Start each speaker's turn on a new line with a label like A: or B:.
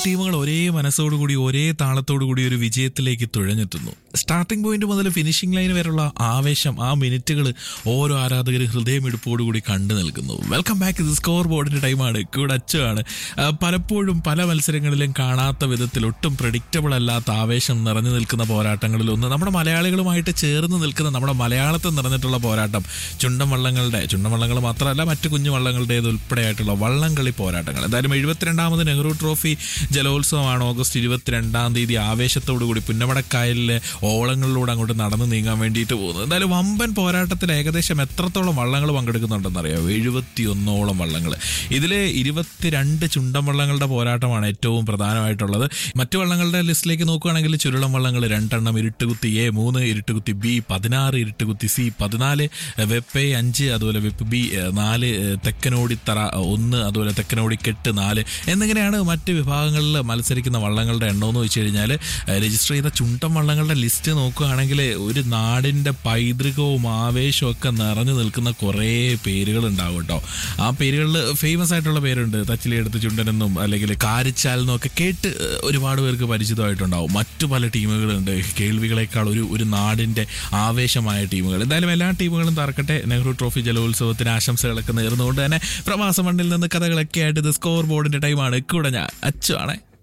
A: ടീമുകൾ ഒരേ മനസ്സോടുകൂടി ഒരേ താളത്തോടുകൂടി ഒരു വിജയത്തിലേക്ക് തുഴഞ്ഞെത്തുന്നു സ്റ്റാർട്ടിംഗ് പോയിന്റ് മുതൽ ഫിനിഷിംഗ് ലൈൻ വരെയുള്ള ആവേശം ആ മിനിറ്റുകൾ ഓരോ ആരാധകർ ഹൃദയമിടിപ്പോടുകൂടി കണ്ടു നിൽക്കുന്നു വെൽക്കം ബാക്ക് ഇത് സ്കോർ ബോർഡിന്റെ ടൈമാണ് കൂടെ അച്ചുവാണ് ആ, പലപ്പോഴും പല മത്സരങ്ങളിലും കാണാത്ത വിധത്തിൽ ഒട്ടും പ്രഡിക്റ്റബിൾ അല്ലാത്ത ആവേശം നിറഞ്ഞു നിൽക്കുന്ന പോരാട്ടങ്ങളിൽ ഒന്ന് നമ്മുടെ മലയാളികളുമായിട്ട് ചേർന്ന് നിൽക്കുന്ന നമ്മുടെ മലയാളത്തിൽ നിറഞ്ഞിട്ടുള്ള പോരാട്ടം ചുണ്ടൻ വള്ളങ്ങളുടെ ചുണ്ടൻ വള്ളങ്ങൾ മാത്രമല്ല മറ്റു കുഞ്ഞു വള്ളങ്ങളുടേത് ഉൾപ്പെടെയായിട്ടുള്ള വള്ളംകളി പോരാട്ടങ്ങൾ എന്തായാലും എഴുപത്തിരണ്ടാമത് നെഹ്റു ട്രോഫി ജലോത്സവമാണ് ഓഗസ്റ്റ് ഇരുപത്തിരണ്ടാം തീയതി ആവേശത്തോടുകൂടി പുന്നമടക്കായലിലെ ഓളങ്ങളിലൂടെ അങ്ങോട്ട് നടന്നു നീങ്ങാൻ വേണ്ടിയിട്ട് പോകുന്നത് എന്തായാലും വമ്പൻ പോരാട്ടത്തിൽ ഏകദേശം എത്രത്തോളം വള്ളങ്ങൾ പങ്കെടുക്കുന്നുണ്ടെന്ന് അറിയാമോ എഴുപത്തിയൊന്നോളം വള്ളങ്ങൾ ഇതിൽ ഇരുപത്തിരണ്ട് ചുണ്ടൻ വള്ളങ്ങളുടെ പോരാട്ടമാണ് ഏറ്റവും പ്രധാനമായിട്ടുള്ളത് മറ്റു വള്ളങ്ങളുടെ ലിസ്റ്റിലേക്ക് നോക്കുകയാണെങ്കിൽ ചുരുളം വള്ളങ്ങൾ രണ്ടെണ്ണം ഇരുട്ടുകുത്തി എ മൂന്ന് ഇരുട്ടുകുത്തി ബി പതിനാറ് ഇരുട്ടുകുത്തി സി പതിനാല് വെപ്പ് എ അഞ്ച് അതുപോലെ വെപ്പ് ബി ഏഹ്, നാല് ഏഹ്, തെക്കനോടിത്തറ ഒന്ന് അതുപോലെ തെക്കനോടിക്കെട്ട് നാല് എന്നിങ്ങനെയാണ് മറ്റ് വിഭാഗങ്ങളിൽ മത്സരിക്കുന്ന വള്ളങ്ങളുടെ എണ്ണം എന്ന് വെച്ച് കഴിഞ്ഞാൽ രജിസ്റ്റർ ചെയ്ത ചുണ്ടൻ വള്ളങ്ങളുടെ ലിസ്റ്റ് നോക്കുകയാണെങ്കിൽ ഒരു നാടിൻ്റെ പൈതൃകവും ആവേശവും ഒക്കെ നിറഞ്ഞു നിൽക്കുന്ന കുറേ പേരുകൾ ഉണ്ടാവും കേട്ടോ ആ പേരുകളിൽ ഫേമസ് ആയിട്ടുള്ള പേരുണ്ട് തച്ചിലെടുത്ത് ചുണ്ടനെന്നും അല്ലെങ്കിൽ കാരിച്ചാൽ എന്നും ഒക്കെ കേട്ട് ഏഹ്, ഒരുപാട് പേർക്ക് പരിചിതമായിട്ടുണ്ടാവും മറ്റു പല ടീമുകളുണ്ട് കേൾവികളെക്കാൾ ഒരു ഒരു നാടിൻ്റെ ആവേശമായ ടീമുകൾ എന്തായാലും എല്ലാ ടീമുകളും തറക്കട്ടെ നെഹ്റു ട്രോഫി ജലോത്സവത്തിന് ആശംസകളൊക്കെ നേർന്നുകൊണ്ട് തന്നെ പ്രവാസ മണ്ണിൽ നിന്ന് കഥകളൊക്കെ ആയിട്ട് ഇത് സ്കോർ ബോർഡിന്റെ ടൈമാണ് കൂടെ ഞാൻ അച്ചു ആണേ